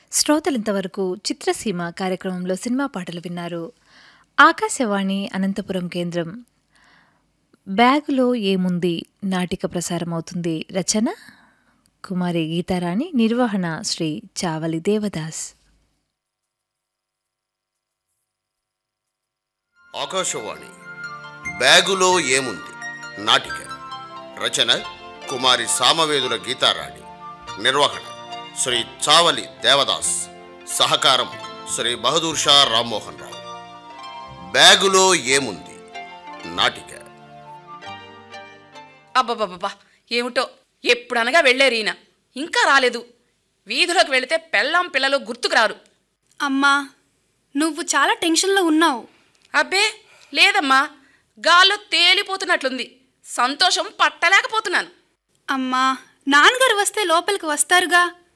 శ్రోతలింతవరకు చిత్రసీమ కార్యక్రమంలో సినిమా పాటలు విన్నారు ఆకాశవాణి అనంతపురం కేంద్రం బ్యాగులో ఏముంది నాటిక ప్రసారమవుతుంది రచన కుమారి గీతారాణి నిర్వహణ శ్రీ చావలి దేవదాస్ ఆకాశవాణి బ్యాగులో ఏముంది నాటిక రచన కుమారి సామవేదుల గీతారాణి నిర్వహణ శ్రీ చావలి దేవదాస్ సహకారం శ్రీ బహదూర్ షా రామ్మోహన్ రావు బ్యాగులో ఏముంది నాటిక అబ్బబ్బబ్బబ్బా ఏమిటో ఎప్పుడనగా వెళ్ళారు ఈయన ఇంకా రాలేదు వీధిలోకి వెళితే పెళ్ళాం పిల్లలు గుర్తుకు రారు అమ్మా నువ్వు చాలా టెన్షన్లో ఉన్నావు అబ్బే లేదమ్మా గాల్లో తేలిపోతున్నట్లుంది సంతోషం పట్టలేకపోతున్నాను అమ్మా నాన్నగారు వస్తే లోపలికి వస్తారుగా